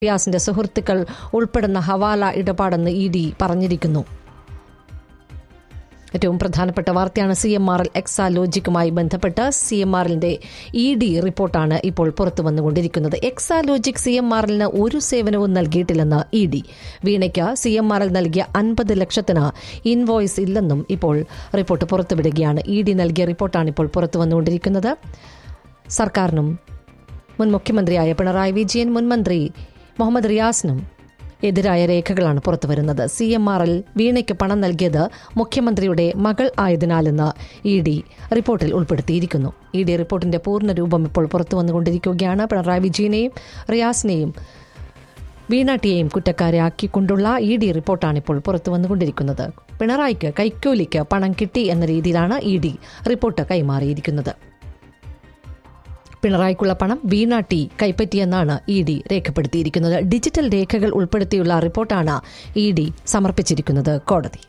റിയാസിന്റെ സുഹൃത്തുക്കൾ ഉൾപ്പെടുന്ന ഹവാല ഇടപാടെന്ന് ഇ ഡി പറഞ്ഞിരിക്കുന്നു ഏറ്റവും പ്രധാനപ്പെട്ട വാർത്തയാണ് സി എം ആർ എൽ എക്സാലോജിക്കുമായി ബന്ധപ്പെട്ട് സി എം ആർ എല്ലിന്റെ ഇ ഡി റിപ്പോർട്ടാണ് ഇപ്പോൾ പുറത്തു വന്നുകൊണ്ടിരിക്കുന്നത് എക്സാലോജിക് സി എം ആർ എല്ലിന് ഒരു സേവനവും നൽകിയിട്ടില്ലെന്ന് ഇ ഡി വീണയ്ക്ക് സി എം ആർ എൽ നൽകിയ അൻപത് ലക്ഷത്തിന് ഇൻവോയ്സ് ഇല്ലെന്നും ഇപ്പോൾ റിപ്പോർട്ട് പുറത്തുവിടുകയാണ് ഇ ഡി നൽകിയ റിപ്പോർട്ടാണ് ഇപ്പോൾ പുറത്തു വന്നുകൊണ്ടിരിക്കുന്നത് സർക്കാരിനും മുൻ മുഖ്യമന്ത്രിയായ പിണറായി വിജയൻ മുൻ മന്ത്രി മുഹമ്മദ് റിയാസിനും എതിരായ രേഖകളാണ് പുറത്തുവരുന്നത് സി എം ആർ എൽ വീണയ്ക്ക് പണം നൽകിയത് മുഖ്യമന്ത്രിയുടെ മകൾ ആയതിനാലെന്ന് ഇ ഡി റിപ്പോർട്ടിൽ ഉൾപ്പെടുത്തിയിരിക്കുന്നു ഇ ഡി റിപ്പോർട്ടിന്റെ പൂർണ്ണ രൂപം ഇപ്പോൾ പുറത്തു വന്നുകൊണ്ടിരിക്കുകയാണ് പിണറായി വിജയനെയും റിയാസിനെയും വീണാട്ടിയെയും കുറ്റക്കാരാക്കിക്കൊണ്ടുള്ള ഇ ഡി റിപ്പോർട്ടാണ് ഇപ്പോൾ പുറത്തു വന്നുകൊണ്ടിരിക്കുന്നത് പിണറായിക്ക് കൈക്കൂലിക്ക് പണം കിട്ടി എന്ന രീതിയിലാണ് ഇ ഡി റിപ്പോർട്ട് കൈമാറിയിരിക്കുന്നത് പിണറായിക്കുള്ള പണം വീണ ടി കൈപ്പറ്റിയെന്നാണ് ഇ ഡി രേഖപ്പെടുത്തിയിരിക്കുന്നത് ഡിജിറ്റൽ രേഖകൾ ഉൾപ്പെടുത്തിയുള്ള റിപ്പോർട്ടാണ് ഇ ഡി സമർപ്പിച്ചിരിക്കുന്നത് കോടതി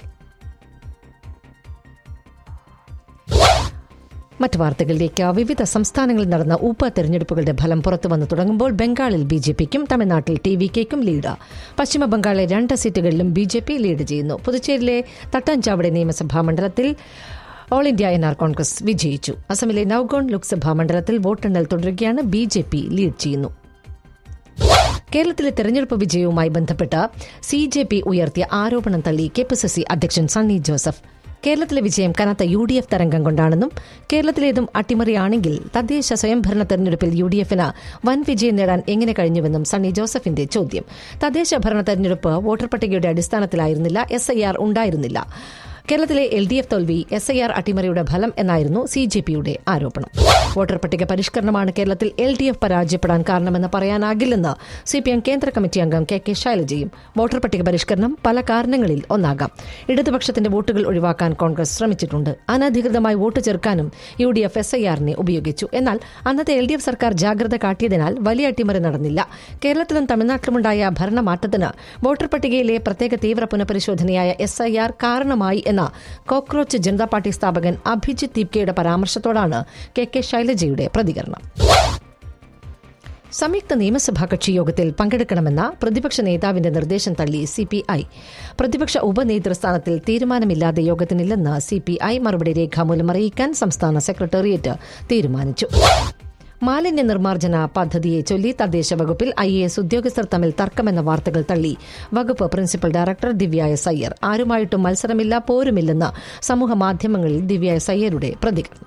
മറ്റ് വാർത്തകളിലേക്ക് വിവിധ സംസ്ഥാനങ്ങളിൽ നടന്ന ഉപ തെരഞ്ഞെടുപ്പുകളുടെ ഫലം പുറത്തു വന്നു തുടങ്ങുമ്പോൾ ബംഗാളിൽ ബി ജെ പിക്കും തമിഴ്നാട്ടിൽ ടി വി കെക്കും ലീഡ് പശ്ചിമ ബംഗാളിലെ രണ്ട് സീറ്റുകളിലും ബി ജെ പി ലീഡ് ചെയ്യുന്നു പുതുച്ചേരിയിലെ തട്ടാഞ്ചാവടി നിയമസഭാ മണ്ഡലത്തിൽ All India N R Congress വിജയിച്ചു അസമിലെ നൌഗോൺ ലോക്സഭാ മണ്ഡലത്തിൽ വോട്ടെണ്ണൽ തുടരുകയാണ് ബി ജെ പി ലീഡ് ചെയ്യുന്നു കേരളത്തിലെ തെരഞ്ഞെടുപ്പ് വിജയവുമായി ബന്ധപ്പെട്ട് സി ജെ പി ഉയർത്തിയ ആരോപണം തള്ളി കെ പി സി സി അധ്യക്ഷൻ സണ്ണി ജോസഫ് കേരളത്തിലെ വിജയം കനത്ത യു ഡി എഫ് തരംഗം കൊണ്ടാണെന്നും കേരളത്തിലേതും അട്ടിമറിയാണെങ്കിൽ തദ്ദേശ സ്വയംഭരണ തെരഞ്ഞെടുപ്പിൽ യു ഡി എഫിന് വൻ വിജയം നേടാൻ എങ്ങനെ കഴിഞ്ഞുവെന്നും സണ്ണി ജോസഫിന്റെ ചോദ്യം തദ്ദേശ ഭരണ തെരഞ്ഞെടുപ്പ് വോട്ടർ പട്ടികയുടെ അടിസ്ഥാനത്തിലായിരുന്നില്ല എസ് ഐ ആർ ഉണ്ടായിരുന്നില്ല കേരളത്തിലെ എൽ ഡി എഫ് തോൽവി എസ് ഐ ആർ അട്ടിമറിയുടെ ഫലം എന്നായിരുന്നു സി ജെ പിയുടെ ആരോപണം വോട്ടർ പട്ടിക പരിഷ്കരണമാണ് കേരളത്തിൽ എൽ ഡി എഫ് പരാജയപ്പെടാൻ കാരണമെന്ന് പറയാനാകില്ലെന്ന് സി പി എം കേന്ദ്ര കമ്മിറ്റി അംഗം കെ കെ ശൈലജയും വോട്ടർ പട്ടിക പരിഷ്കരണം പല കാരണങ്ങളിൽ ഒന്നാകാം ഇടതുപക്ഷത്തിന്റെ വോട്ടുകൾ ഒഴിവാക്കാൻ കോൺഗ്രസ് ശ്രമിച്ചിട്ടുണ്ട് അനധികൃതമായി വോട്ട് ചേർക്കാനും U D F S I ആറിനെ ഉപയോഗിച്ചു എന്നാൽ അന്നത്തെ എൽ ഡി എഫ് സർക്കാർ ജാഗ്രത കാട്ടിയതിനാൽ വലിയ അട്ടിമറി നടന്നില്ല കേരളത്തിലും തമിഴ്നാട്ടിലുമുണ്ടായ ഭരണമാറ്റത്തിന് വോട്ടർ പട്ടികയിലെ പ്രത്യേക തീവ്ര പുനഃപരിശോധനയായ എസ് ഐ ആർ കാരണമായി എന്ന കോക്രോച്ച് ജനതാ പാർട്ടി സ്ഥാപകൻ അഭിജിത് ദീപ്കയുടെ പരാമർശത്തോടാണ് കെ കെ ശൈലജയുടെ പ്രതികരണം സംയുക്ത നിയമസഭാ കക്ഷി യോഗത്തിൽ പങ്കെടുക്കണമെന്ന പ്രതിപക്ഷ നേതാവിന്റെ നിർദ്ദേശം തള്ളി സിപിഐ പ്രതിപക്ഷ ഉപനേതൃസ്ഥാനത്തിൽ തീരുമാനമില്ലാതെ യോഗത്തിനില്ലെന്ന് സിപിഐ മറുപടി രേഖാമൂലം അറിയിക്കാൻ സംസ്ഥാന സെക്രട്ടേറിയറ്റ് തീരുമാനിച്ചു മാലിന്യ നിർമ്മാർജ്ജന പദ്ധതിയെ ചൊല്ലി തദ്ദേശ വകുപ്പിൽ ഐ എ എസ് ഉദ്യോഗസ്ഥർ തമ്മിൽ തർക്കമെന്ന വാർത്തകൾ തള്ളി വകുപ്പ് principal director Divya S Iyer ആരുമായിട്ടും മത്സരമില്ല പോരുമില്ലെന്ന് സമൂഹ മാധ്യമങ്ങളിൽ ദിവ്യ എസ് അയ്യരുടെ പ്രതികരണം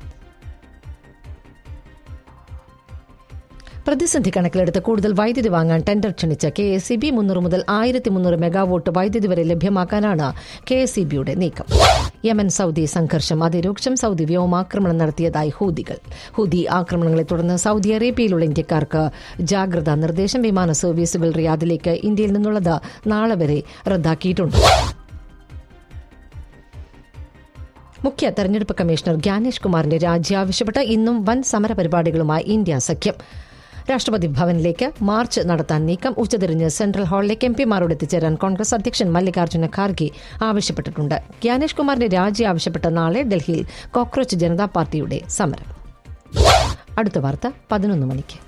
പ്രതിസന്ധി കണക്കിലെടുത്ത് കൂടുതൽ വൈദ്യുതി വാങ്ങാൻ ടെൻഡർ ക്ഷണിച്ച കെ എസ് സി ബി മുന്നൂറ് മുതൽ ആയിരത്തി മുന്നൂറ് മെഗാവോട്ട് വൈദ്യുതി വരെ ലഭ്യമാക്കാനാണ് കെ എസ് സി ബിയുടെ നീക്കം യമൻ സൗദി സംഘർഷം അതിരൂക്ഷം സൗദി വ്യോമാക്രമണം നടത്തിയതായി ഹൂതികൾ ഹൂതി ആക്രമണങ്ങളെ തുടർന്ന് സൗദി അറേബ്യയിലുള്ള ഇന്ത്യക്കാർക്ക് ജാഗ്രതാ നിർദ്ദേശം വിമാന സർവീസുകൾ റിയാദിലേക്ക് ഇന്ത്യയിൽ നിന്നുള്ളത് നാളെ വരെ റദ്ദാക്കിയിട്ടുണ്ട് മുഖ്യ തെരഞ്ഞെടുപ്പ് കമ്മീഷണർ ഗ്യാനേഷ് കുമാറിന്റെ രാജി ആവശ്യപ്പെട്ട് ഇന്നും വൻ സമരപരിപാടികളുമായി ഇന്ത്യ സഖ്യം രാഷ്ട്രപതി ഭവനിലേക്ക് മാർച്ച് നടത്താൻ നീക്കം ഉച്ചതിരിഞ്ഞ് സെൻട്രൽ ഹാളിലേക്ക് എം പിമാരോട് എത്തിച്ചേരാൻ കോൺഗ്രസ് അധ്യക്ഷൻ മല്ലികാർജ്ജുന ഖാർഗെ ആവശ്യപ്പെട്ടിട്ടുണ്ട് ഗ്യാനേഷ് കുമാറിന്റെ രാജി ആവശ്യപ്പെട്ട നാളെ ഡൽഹിയിൽ കോക്രോച്ച് ജനതാ പാർട്ടിയുടെ സമരം അടുത്ത വാർത്ത പതിനൊന്ന് മണിക്ക്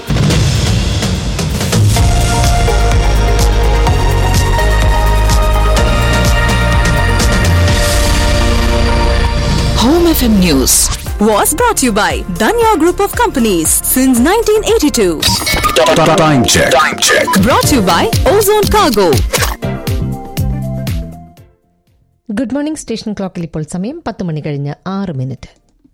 Home FM News was brought to you by Danya Group of Companies since 1982. Time check. Time check. Brought to you by Ozone Cargo. Good morning station ക്ലോക്കിൽ ഇപ്പോൾ സമയം പത്ത് മണി കഴിഞ്ഞ് ആറ് minute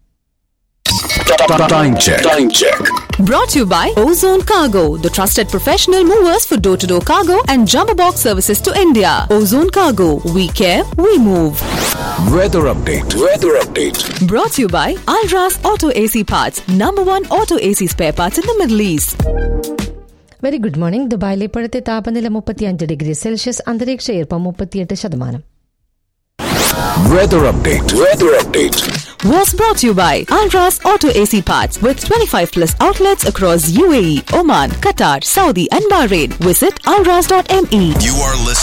Time check. Time check. Brought to you by Ozone Cargo, the trusted professional movers for door to door cargo and jumbo box services to India. Ozone Cargo, we care, we move. Weather update. Weather update. Brought to you by Alras Auto AC Parts, number one auto AC spare parts in the Middle East. Very good morning ദുബായിലെ ഇപ്പോഴത്തെ താപനില മുപ്പത്തിയഞ്ച് degree Celsius അന്തരീക്ഷ ഈർപ്പം മുപ്പത്തിയെട്ട് ശതമാനം Weather update. Weather update. Was brought to you by Alras Auto AC Parts with 25 plus outlets across UAE, Oman, Qatar, Saudi, and Bahrain. Visit alras.me. You are listening.